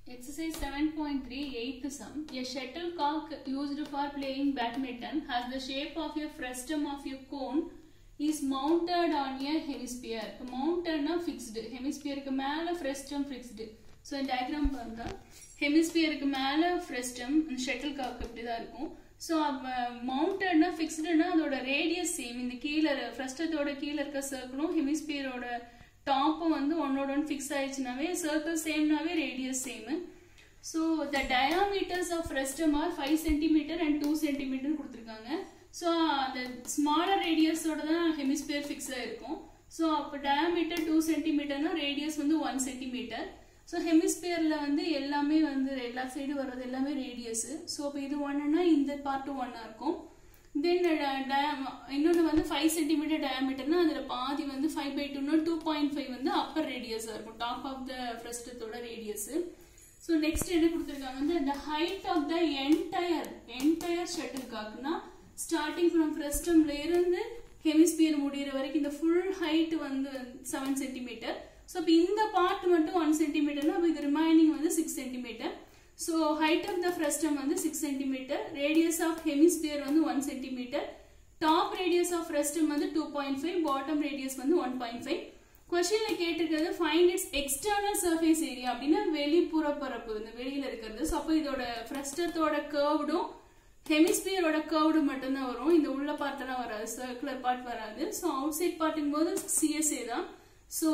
Exercise 7.3, eighth sum. A shuttlecock used for playing badminton has the shape of a frustum of a cone is mounted on a hemisphere. இப்போ மவுண்டட்னா fixed ஹெமிஸ்பியருக்கு மேலே frustum fixed so இந்த diagram பாருங்க ஹெமிஸ்பியருக்கு மேலே frustum shuttle cock இப்படி தான் இருக்கும் ஸோ அப்போ மவுண்டட்னா ஃபிக்ஸ்டுனா அதோட ரேடியஸ் சேம் இந்த கீழே ஃப்ரெஸ்டத்தோட கீழே இருக்க சர்க்கிளும் ஹெமிஸ்பியரோட டாப்பும் வந்து ஒன்னோட ஒன் ஃபிக்ஸ் ஆயிடுச்சுனாவே சர்க்கிள் சேம்னாவே radius same so the diameters of frustum are five centimetre and two centimetre கொடுத்துருக்காங்க ஸோ அந்த ஸ்மாலர் ரேடியஸோட தான் ஹெமிஸ்பியர் ஃபிக்ஸ் ஆயிருக்கும் ஸோ அப்போ டயாமீட்டர் டூ சென்டிமீட்டர்னா ரேடியஸ் வந்து ஒன் சென்டிமீட்டர் ஸோ ஹெமிஸ்பியரில் வந்து எல்லாமே வந்து எல்லா சைடு வர்றது எல்லாமே ரேடியஸு ஸோ அப்போ இது ஒன்றுனா இந்த பார்ட்டும் ஒன்றா இருக்கும் தென் இன்னொன்று வந்து ஃபைவ் சென்டிமீட்டர் டயாமீட்டர்னா அதில் பாதி வந்து ஃபைவ் பை டூனா டூ பாயிண்ட் ஃபைவ் வந்து அப்பர் ரேடியஸாக இருக்கும் டாப் ஆஃப் த ஃப்ரெஸ்டத்தோட ரேடியஸு ஸோ நெக்ஸ்ட் என்ன கொடுத்துருக்காங்க வந்து the height of the entire entire ஷட்டில் காக்குனா ஸ்டார்டிங் ஃப்ரம் ஃப்ரெஸ்டம்ல இருந்து ஹெமிஸ்பியர் முடிகிற வரைக்கும் இந்த ஃபுல் ஹைட் வந்து செவன் சென்டிமீட்டர் ஸோ இப்போ இந்த பார்ட் மட்டும் ஒன் சென்டிமீட்டர்னா அப்போ இது ரிமைனிங் வந்து six centimetre so height of the frustum வந்து six centimetre radius of hemisphere வந்து one centimetre top radius of frustum வந்து two point five bottom radius வந்து ஒன் பாயிண்ட் ஃபைவ் கொஸ்டின்ல கேட்டிருக்கிறது find its external surface area அப்படின்னா வெளிப்புற பரப்பு இந்த வெளியில இருக்கிறது ஸோ அப்போ இதோட ஃப்ரெஸ்டத்தோட கர்வ்டும் ஹெமிஸ்பியரோட கர்வ்டு மட்டும்தான் வரும் இந்த உள்ள பார்ட்டெல்லாம் வராது சர்க்குலர் பார்ட் வராது ஸோ அவுட் சைட் பார்ட்டுங்கும் போது சிஎஸ்ஏ தான் ஸோ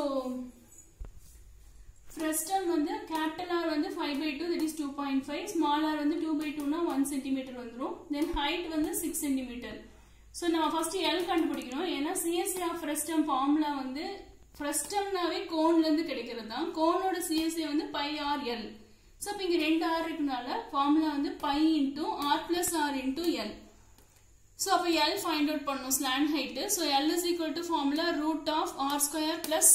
ஃப்ரெஸ்டம் வந்து கேபிட்டல் ஆர் வந்து five by two that is two point five small R வந்து டூ பை டூனா ஒன் சென்டிமீட்டர் வந்துடும் தென் ஹைட் வந்து சிக்ஸ் சென்டிமீட்டர் ஸோ நம்ம ஃபர்ஸ்ட் எல் கண்டுபிடிக்கணும் ஏன்னா சிஎஸ்ஏ ஆஃப் ஃப்ரெஸ்டம் ஃபார்முலா வந்து ஃப்ரெஸ்டம்னாவே கோன்லேருந்து கிடைக்கிறது தான் கோனோட சிஎஸ்ஏ வந்து பை ஆர் எல் ஸோ இப்போ இங்கே ரெண்டு ஆர் இருக்கனால ஃபார்முலா வந்து pi into R plus R into L so அப்போ எல் ஃபைண்ட் அவுட் பண்ணணும் slant height so L is equal to formula root of R square plus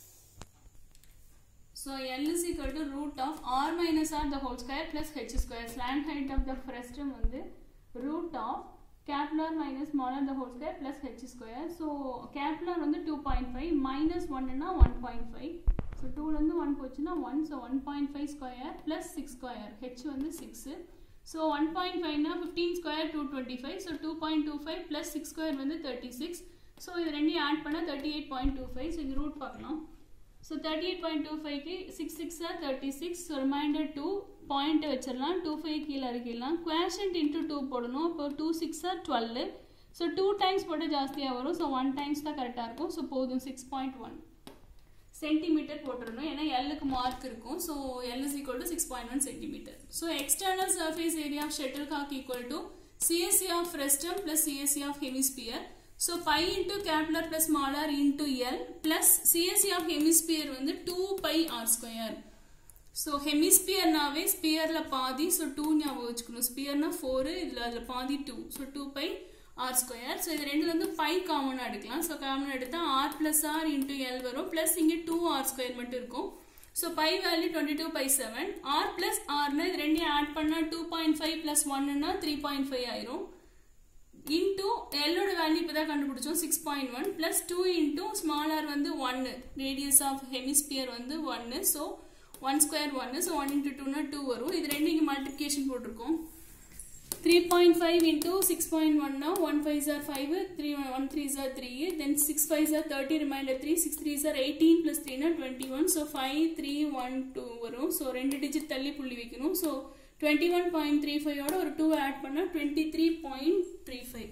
so L is equal to root of R minus R the whole square plus H square slant height of the frustum வந்து root of capital minus smaller the whole square plus h square so capital வந்து 2.5 minus 1 னா 1.5 so 2 ல இருந்து 1 போச்சுனா 1 so 1.5 square plus 6 square h வந்து 6 so 1.5 னா 15 square 225 so 2.25 plus 6 square வந்து 36 so இது ரெண்டையும் ஆட் பண்ணா 38.25 so இது ரூட் பார்க்கலாம் so thirty eight point two ஃபைவ்க்கு சிக்ஸ் சிக்ஸாக thirty six remainder two point வச்சிடலாம் டூ ஃபைவ் கீழே இறக்கிடலாம் குவேஷன்ட் இன்ட்டு டூ போடணும் இப்போ டூ சிக்ஸாக டுவெல் ஸோ டூ டைம்ஸ் போட்டு ஜாஸ்தியாக வரும் ஸோ ஒன் டைம்ஸ் தான் கரெக்டாக இருக்கும் ஸோ போதும் சிக்ஸ் பாயிண்ட் ஒன் சென்டிமீட்டர் போட்டுடணும் ஏன்னா எல்லுக்கு மார்க் இருக்கும் so L is equal to six point one centimetre so external surface area of shuttlecock equal to CSC of frustum plus CSC of hemisphere So pi into capital plus smaller into L plus CSE of hemisphere வந்து 2 pi r square. So hemisphere நாவே ஸ்பியர்ல பாதி so 2 ஞாபகம் வச்சுக்கணும் ஸ்பியர்னா 4 இதுல அதுல பாதி 2 so 2 pi r square so இது ரெண்டுல இருந்து pi காமன் எடுக்கலாம் so காமன் எடுத்தா r plus r into L வரும் plus இங்க 2 r square மட்டும் இருக்கும் so pi value 22 pi 7 r plus r னா இது ரெண்டையும் ஆட் பண்ணா 2.5 plus 1 னா 3.5 ஆயிரும் இன்டூ எல்லோட வேல்யூ இப்போ தான் கண்டுபிடிச்சோம் six point one plus two into small R வந்து ஒன்று ரேடியஸ் ஆஃப் ஹெமிஸ்பியர் வந்து ஒன்று ஸோ ஒன் ஸ்கொயர் ஒன்று ஸோ ஒன் இன்டூ டூனா டூ வரும் இது ரெண்டு இங்கே மல்டிப்ளிகேஷன் போட்டிருக்கோம் three point five into six point ஒன்னா ஒன் ஃபைவ் சார் ஃபைவ் த்ரீ ஒன் த்ரீ சார் த்ரீ தென் சிக்ஸ் ஃபைவ் சார் thirty remainder three six three சார் எயிட்டீன் ப்ளஸ் த்ரீனா twenty one so five three one two வரும் so ரெண்டு digit தள்ளி புள்ளி வைக்கணும் so twenty one point three ஃபைவோட ஒரு டூ ஆட் பண்ணால் twenty three point three five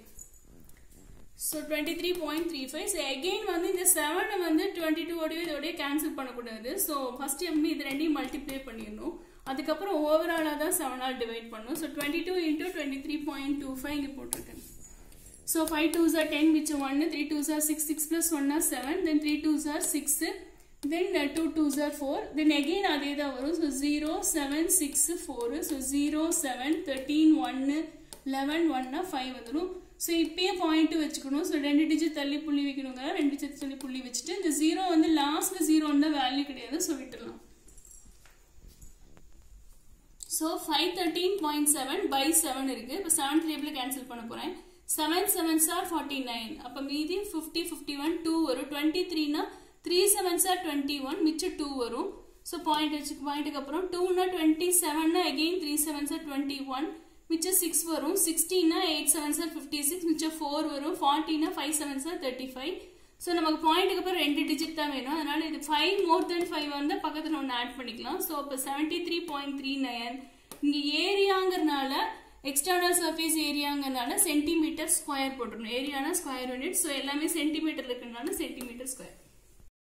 so twenty three point three five so again வந்து இந்த செவனை வந்து டுவெண்ட்டி டூவோடய இதோடய கேன்சல் பண்ணக்கூடாது ஸோ ஃபர்ஸ்ட் எப்படி இது ரெண்டையும் மல்டிப்ளை பண்ணிடணும் அதுக்கப்புறம் ஓவராலாக தான் செவனால் டிவைட் பண்ணணும் so twenty two into twenty three point two five இங்கே போட்டிருக்கேன் ஸோ ஃபைவ் டூ சார் டென் விச் ஒன்று த்ரீ டூ சார் சிக்ஸ் சிக்ஸ் ப்ளஸ் ஒன்னா செவன் தென் த்ரீ டூ சார் சிக்ஸு தென் டூ டூ சார் ஃபோர் தென் எகெயின் அதே தான் வரும் so zero seven six four so zero seven thirteen ஒன்று லெவன் ஒன்னா ஃபைவ் வந்துடும் ஸோ இப்பயே பாயிண்ட் வச்சுக்கணும் ஸோ ரெண்டு டிஜிட் தள்ளி புள்ளி வைக்கணுங்க ரெண்டு டிஜிட் தள்ளி புள்ளி வச்சுட்டு இந்த ஜீரோ வந்து லாஸ்ட்ல ஜீரோன்னு தான் வேல்யூ கிடையாது ஸோ விட்டுடலாம் so five thirteen point seven by seven இருக்கு இப்போ செவன் டேபிள் கேன்சல் பண்ண போறேன் செவன் செவன் சார் ஃபார்ட்டி நைன் அப்போ மீதி ஃபிஃப்டி ஃபிஃப்டி ஒன் டூ வரும் டுவெண்ட்டி த்ரீனா த்ரீ செவன் சார் டுவெண்ட்டி ஒன் மிச்சம் டூ வரும் ஸோ பாயிண்ட் வச்சு பாயிண்ட்டுக்கு அப்புறம் டூனா டுவெண்ட்டி செவன்னா அகெயின் த்ரீ செவன் சார் டுவெண்ட்டி ஒன் மிச்சம் சிக்ஸ் வரும் சிக்ஸ்டீனா எயிட் செவன் சார் ஃபிஃப்டி சிக்ஸ் மிச்சம் ஃபோர் வரும் ஃபார்ட்டினா five seven sir thirty five so நமக்கு பாயிண்ட்டுக்கு அப்புறம் ரெண்டு டிஜிட் தான் வேணும் அதனால இது ஃபைவ் மோர் தென் ஃபைவ் வந்து பக்கத்தில் ஒன்று ஆட் பண்ணிக்கலாம் ஸோ இப்போ seventy three point three nine இங்கே ஏரியாங்கிறனால எக்ஸ்டர்னல் சர்ஃபேஸ் ஏரியாங்கிறனால சென்டிமீட்டர் ஸ்கொயர் போட்டுருணும் ஏரியானா ஸ்கொயர் யூனிட் ஸோ எல்லாமே சென்டிமீட்டர் இருக்குனால சென்டிமீட்டர் ஸ்கொயர்